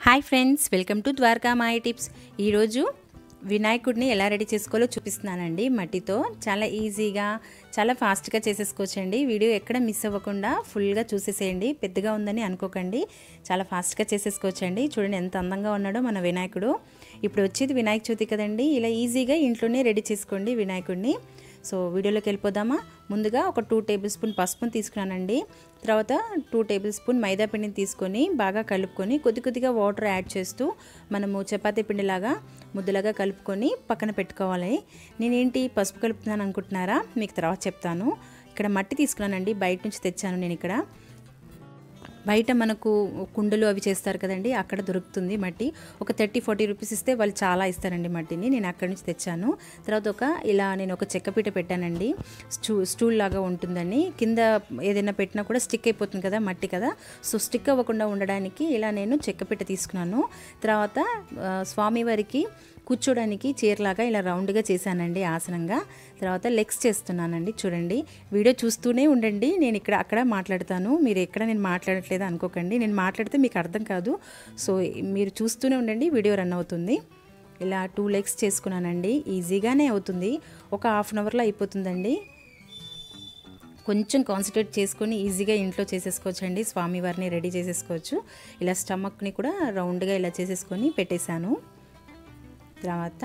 hi friends welcome to Dwaraka Maya tips ఈరోజు వినాయకుడిని ఎలా రెడీ చేసుకోవాలో చూపిస్తున్నానండి మట్టితో చాలా ఈజీగా చాలా ఫాస్ట్గా చేసేసుకోవచ్చండి వీడియో ఎక్కడ మిస్ అవ్వకుండా ఫుల్గా చూసేసేయండి పెద్దగా ఉందని అనుకోకండి చాలా ఫాస్ట్గా చేసేసుకోవచ్చండి చూడండి ఎంత అందంగా ఉన్నాడో మన వినాయకుడు ఇప్పుడు వచ్చేది వినాయక చవితి కదండి ఇలా ఈజీగా ఇంట్లోనే రెడీ చేసుకోండి వినాయకుడిని సో వీడియోలోకి వెళ్ళిపోదామా ముందుగా ఒక టూ టేబుల్ స్పూన్ పసుపుని తీసుకున్నానండి తర్వాత టూ టేబుల్ స్పూన్ మైదా పిండిని తీసుకొని బాగా కలుపుకొని కొద్ది కొద్దిగా వాటర్ యాడ్ చేస్తూ మనము చపాతీ పిండిలాగా ముద్దలాగా కలుపుకొని పక్కన పెట్టుకోవాలి నేనేంటి పసుపు కలుపుతున్నాను అనుకుంటున్నారా మీకు తర్వాత చెప్తాను ఇక్కడ మట్టి తీసుకున్నానండి బయట నుంచి తెచ్చాను నేను ఇక్కడ బయట మనకు కుండలు అవి చేస్తారు కదండి అక్కడ దొరుకుతుంది మట్టి ఒక థర్టీ ఫార్టీ రూపీస్ ఇస్తే వాళ్ళు చాలా ఇస్తారండి మట్టిని నేను అక్కడి నుంచి తెచ్చాను తర్వాత ఒక ఇలా నేను ఒక చెక్కపీట పెట్టానండి స్టూ స్టూల్ లాగా ఉంటుందని కింద ఏదైనా పెట్టినా కూడా స్టిక్ అయిపోతుంది కదా మట్టి కదా సో స్టిక్ అవ్వకుండా ఉండడానికి ఇలా నేను చెక్కపీట తీసుకున్నాను తర్వాత ఆ, స్వామివారికి కూర్చోడానికి చీరలాగా ఇలా రౌండ్గా చేశానండి ఆసనంగా తర్వాత లెగ్స్ చేస్తున్నానండి చూడండి వీడియో చూస్తూనే ఉండండి నేను ఇక్కడ అక్కడ మాట్లాడతాను మీరు ఎక్కడ నేను మాట్లాడట్లేదు అనుకోకండి నేను మాట్లాడితే మీకు అర్థం కాదు సో మీరు చూస్తూనే ఉండండి వీడియో రన్ అవుతుంది ఇలా టూ లెగ్స్ చేసుకున్నానండి ఈజీగానే అవుతుంది ఒక హాఫ్ అన్ అవర్లో అయిపోతుందండి కొంచెం కాన్సన్ట్రేట్ చేసుకొని ఈజీగా ఇంట్లో చేసేసుకోవచ్చండి స్వామివారిని రెడీ చేసేసుకోవచ్చు ఇలా స్టమక్ని కూడా రౌండ్గా ఇలా చేసేసుకొని పెట్టేశాను తర్వాత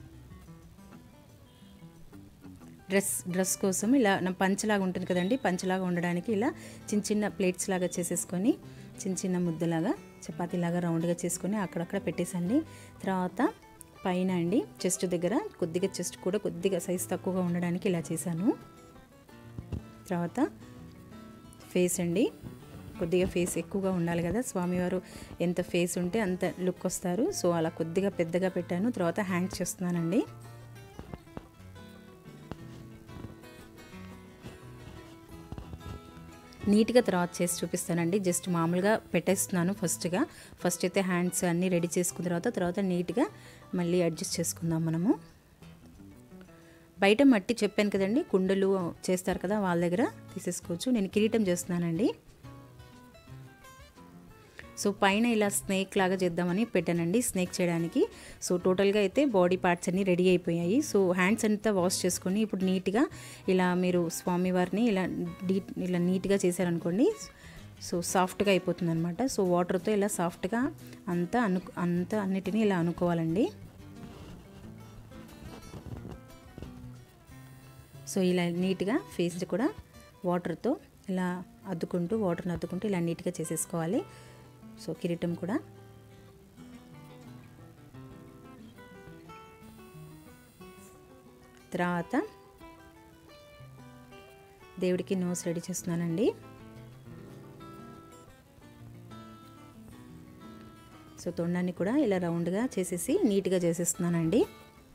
డ్రెస్ డ్రెస్ కోసం ఇలా నా పంచలాగా ఉంటుంది కదండి పంచలాగా ఉండడానికి ఇలా చిన్న చిన్న ప్లేట్స్ లాగా చేసేసుకొని చిన్న చిన్న ముద్దలాగా చపాతీలాగా రౌండ్గా చేసుకొని అక్కడక్కడ పెట్టేసండి తర్వాత పైన అండి చెస్ట్ దగ్గర కొద్దిగా చెస్ట్ కూడా కొద్దిగా సైజ్ తక్కువగా ఉండడానికి ఇలా చేశాను తర్వాత ఫేస్ అండి కొద్దిగా ఫేస్ ఎక్కువగా ఉండాలి కదా స్వామివారు ఎంత ఫేస్ ఉంటే అంత లుక్ వస్తారు సో అలా కొద్దిగా పెద్దగా పెట్టాను తర్వాత హ్యాంగ్ చేస్తున్నానండి నీట్గా తర్వాత చేసి చూపిస్తానండి జస్ట్ మామూలుగా పెట్టేస్తున్నాను ఫస్ట్గా ఫస్ట్ అయితే హ్యాండ్స్ అన్నీ రెడీ చేసుకున్న తర్వాత తర్వాత నీట్గా మళ్ళీ అడ్జస్ట్ చేసుకుందాం మనము బయట మట్టి చెప్పాను కదండి కుండలు చేస్తారు కదా వాళ్ళ దగ్గర తీసేసుకోవచ్చు నేను కిరీటం చేస్తున్నానండి సో పైన ఇలా స్నేక్ లాగా చేద్దామని పెట్టానండి స్నేక్ చేయడానికి సో టోటల్గా అయితే బాడీ పార్ట్స్ అన్నీ రెడీ అయిపోయాయి సో హ్యాండ్స్ అంతా వాష్ చేసుకొని ఇప్పుడు నీట్గా ఇలా మీరు స్వామివారిని ఇలా డీ ఇలా నీట్గా చేశారనుకోండి సో సాఫ్ట్గా అయిపోతుంది అనమాట సో వాటర్తో ఇలా సాఫ్ట్గా అంతా అను అంతా అన్నిటినీ ఇలా అనుకోవాలండి సో ఇలా నీట్గా ఫేస్ కూడా వాటర్తో ఇలా అద్దుకుంటూ వాటర్ని అద్దుకుంటూ ఇలా నీట్గా చేసేసుకోవాలి సో కిరీటం కూడా తర్వాత దేవుడికి నోస్ రెడీ చేస్తున్నానండి సో తొండాన్ని కూడా ఇలా రౌండ్గా చేసేసి నీట్గా చేసేస్తున్నానండి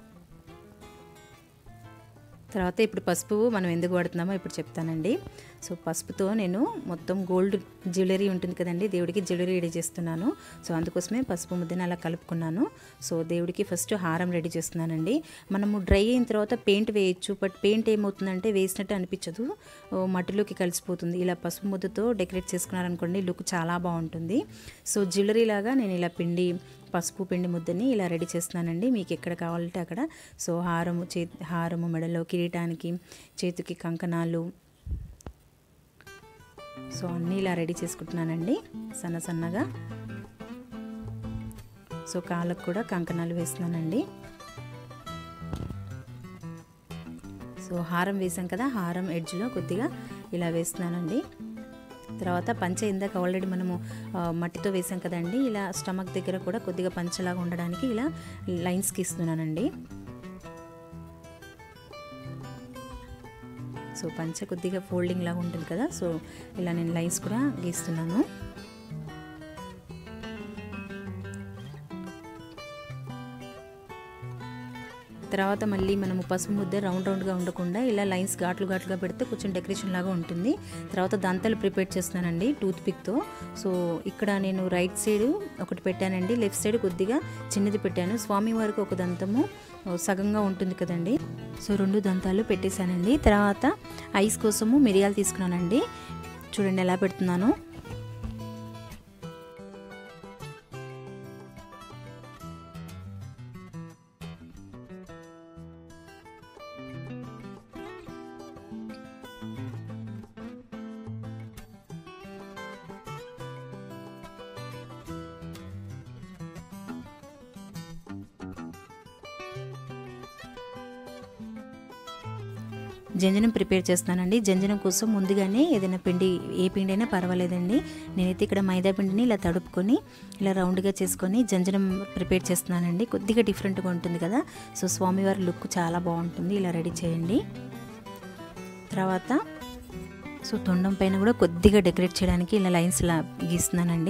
తర్వాత ఇప్పుడు పసుపు మనం ఎందుకు వాడుతున్నామో ఇప్పుడు చెప్తానండి సో పసుపుతో నేను మొత్తం గోల్డ్ జ్యువెలరీ ఉంటుంది కదండి దేవుడికి జ్యువెలరీ రెడీ చేస్తున్నాను సో అందుకోసమే పసుపు ముద్దని అలా కలుపుకున్నాను సో దేవుడికి ఫస్ట్ హారం రెడీ చేస్తున్నానండి మనము డ్రై అయిన తర్వాత పెయింట్ వేయచ్చు బట్ పెయింట్ ఏమవుతుందంటే వేసినట్టు అనిపించదు ఓ మట్టిలోకి కలిసిపోతుంది ఇలా పసుపు ముద్దతో డెకరేట్ చేసుకున్నారనుకోండి లుక్ చాలా బాగుంటుంది సో జ్యువెలరీ లాగా నేను ఇలా పిండి పసుపు పిండి ముద్దని ఇలా రెడీ చేస్తున్నానండి మీకు ఎక్కడ కావాలంటే అక్కడ సో హారము చే హారము మెడలో కిరీటానికి చేతికి కంకణాలు సో అన్నీ ఇలా రెడీ చేసుకుంటున్నానండి సన్న సన్నగా సో కాళ్ళకు కూడా కంకణాలు వేస్తున్నానండి సో హారం వేసాం కదా హారం ఎడ్జ్లో కొద్దిగా ఇలా వేస్తున్నానండి తర్వాత పంచ ఇందాక ఆల్రెడీ మనము ఆ, మట్టితో వేసాం కదండి ఇలా స్టమక్ దగ్గర కూడా కొద్దిగా పంచలాగా ఉండడానికి ఇలా లైన్స్ గీస్తున్నానండి సో పంచ కొద్దిగా ఫోల్డింగ్ లాగా ఉంటుంది కదా సో ఇలా నేను లైన్స్ కూడా గీస్తున్నాను తర్వాత మళ్ళీ మనము పసుపు ముద్ద రౌండ్ రౌండ్గా ఉండకుండా ఇలా లైన్స్ ఘాట్లు ఘాట్లుగా పెడితే కొంచెం డెకరేషన్ లాగా ఉంటుంది తర్వాత దంతాలు ప్రిపేర్ చేస్తున్నానండి టూత్ పిక్తో సో ఇక్కడ నేను రైట్ సైడ్ ఒకటి పెట్టానండి లెఫ్ట్ సైడ్ కొద్దిగా చిన్నది పెట్టాను స్వామి వారికి ఒక దంతము సగంగా ఉంటుంది కదండి సో రెండు దంతాలు పెట్టేశానండి తర్వాత ఐస్ కోసము మిరియాలు తీసుకున్నానండి చూడండి ఎలా పెడుతున్నాను జంజనం ప్రిపేర్ చేస్తున్నానండి జంజనం కోసం ముందుగానే ఏదైనా పిండి ఏ పిండి అయినా పర్వాలేదండి నేనైతే ఇక్కడ మైదా పిండిని ఇలా తడుపుకొని ఇలా రౌండ్గా చేసుకొని జంజనం ప్రిపేర్ చేస్తున్నానండి కొద్దిగా డిఫరెంట్గా ఉంటుంది కదా సో స్వామివారి లుక్ చాలా బాగుంటుంది ఇలా రెడీ చేయండి తర్వాత సో తొండం పైన కూడా కొద్దిగా డెకరేట్ చేయడానికి ఇలా లైన్స్ ఇలా గీస్తున్నానండి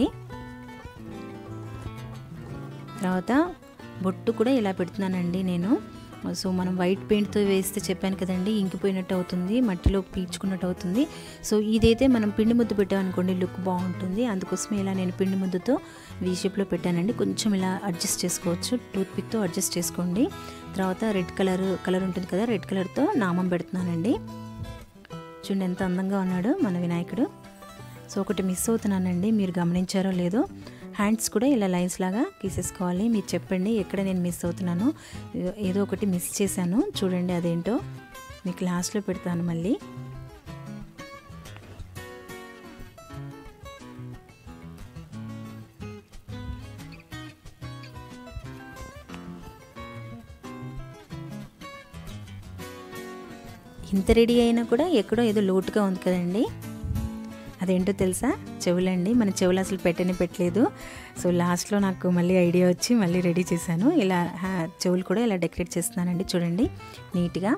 తర్వాత బొట్టు కూడా ఇలా పెడుతున్నానండి నేను సో మనం వైట్ పెయింట్తో వేస్తే చెప్పాను కదండి ఇంకిపోయినట్టు అవుతుంది మట్టిలో పీల్చుకున్నట్టు అవుతుంది సో ఇదైతే మనం పిండి ముద్ద పెట్టామనుకోండి లుక్ బాగుంటుంది అందుకోసమే ఇలా నేను పిండి ముద్దతో వీ షేప్లో పెట్టానండి కొంచెం ఇలా అడ్జస్ట్ చేసుకోవచ్చు టూత్ పిక్తో అడ్జస్ట్ చేసుకోండి తర్వాత రెడ్ కలర్ కలర్ ఉంటుంది కదా రెడ్ కలర్తో నామం పెడుతున్నానండి చూడండి ఎంత అందంగా ఉన్నాడు మన వినాయకుడు సో ఒకటి మిస్ అవుతున్నానండి మీరు గమనించారో లేదో హ్యాండ్స్ కూడా ఇలా లైన్స్ లాగా గీసేసుకోవాలి మీరు చెప్పండి ఎక్కడ నేను మిస్ అవుతున్నానో ఏదో ఒకటి మిస్ చేశాను చూడండి అదేంటో మీకు లాస్ట్లో పెడతాను మళ్ళీ ఇంత రెడీ అయినా కూడా ఎక్కడో ఏదో లోటుగా ఉంది కదండి అదేంటో తెలుసా చెవులండి మన చెవులు అసలు పెట్టని పెట్టలేదు సో లాస్ట్లో నాకు మళ్ళీ ఐడియా వచ్చి మళ్ళీ రెడీ చేశాను ఇలా చెవులు కూడా ఇలా డెకరేట్ చేస్తున్నానండి చూడండి నీట్గా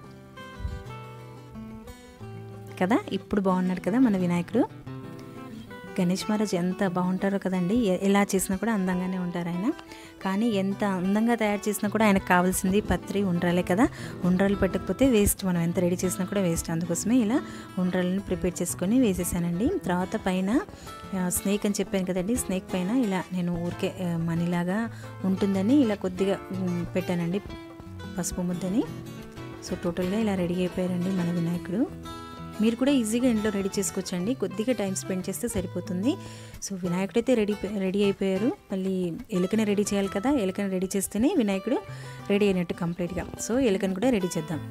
కదా ఇప్పుడు బాగున్నాడు కదా మన వినాయకుడు గణేష్ మహారాజ్ ఎంత బాగుంటారో కదండి ఎలా చేసినా కూడా అందంగానే ఉంటారు ఆయన కానీ ఎంత అందంగా తయారు చేసినా కూడా ఆయనకు కావాల్సింది పత్రి ఉండ్రాలే కదా ఉండ్రాలు పెట్టకపోతే వేస్ట్ మనం ఎంత రెడీ చేసినా కూడా వేస్ట్ అందుకోసమే ఇలా ఉండ్రాలను ప్రిపేర్ చేసుకొని వేసేసానండి తర్వాత పైన స్నేక్ అని చెప్పాను కదండి స్నేక్ పైన ఇలా నేను ఊరికే మనీలాగా ఉంటుందని ఇలా కొద్దిగా పెట్టానండి పసుపు ముద్దని సో టోటల్గా ఇలా రెడీ అయిపోయారండి మన వినాయకుడు మీరు కూడా ఈజీగా ఇంట్లో రెడీ చేసుకోవచ్చండి కొద్దిగా టైం స్పెండ్ చేస్తే సరిపోతుంది సో వినాయకుడు అయితే రెడీ రెడీ అయిపోయారు మళ్ళీ ఎలుకని రెడీ చేయాలి కదా ఎలుకని రెడీ చేస్తేనే వినాయకుడు రెడీ అయినట్టు కంప్లీట్గా సో ఎలుకని కూడా రెడీ చేద్దాం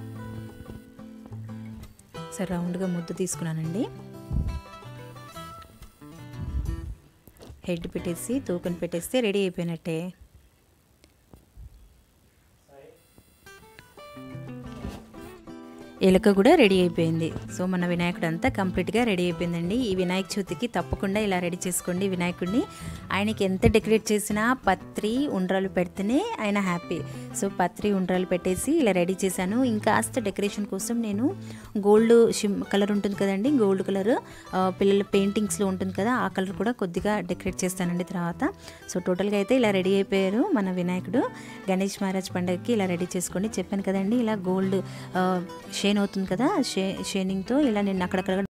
సరే రౌండ్గా ముద్ద తీసుకున్నానండి హెడ్ పెట్టేసి తూకని పెట్టేస్తే రెడీ అయిపోయినట్టే ఎలుక కూడా రెడీ అయిపోయింది సో మన వినాయకుడు అంతా కంప్లీట్గా రెడీ అయిపోయిందండి ఈ వినాయక చవితికి తప్పకుండా ఇలా రెడీ చేసుకోండి వినాయకుడిని ఆయనకి ఎంత డెకరేట్ చేసినా పత్రి ఉండ్రాలు పెడితేనే ఆయన హ్యాపీ సో పత్రి ఉండ్రాలు పెట్టేసి ఇలా రెడీ చేశాను ఇంకాస్త డెకరేషన్ కోసం నేను గోల్డ్ షిమ్ కలర్ ఉంటుంది కదండి గోల్డ్ కలర్ పిల్లల పెయింటింగ్స్లో ఉంటుంది కదా ఆ కలర్ కూడా కొద్దిగా డెకరేట్ చేస్తానండి తర్వాత సో టోటల్గా అయితే ఇలా రెడీ అయిపోయారు మన వినాయకుడు గణేష్ మహారాజ్ పండుగకి ఇలా రెడీ చేసుకోండి చెప్పాను కదండి ఇలా గోల్డ్ షేన్ అవుతుంది కదా షే షేనింగ్తో ఇలా నేను అక్కడక్కడ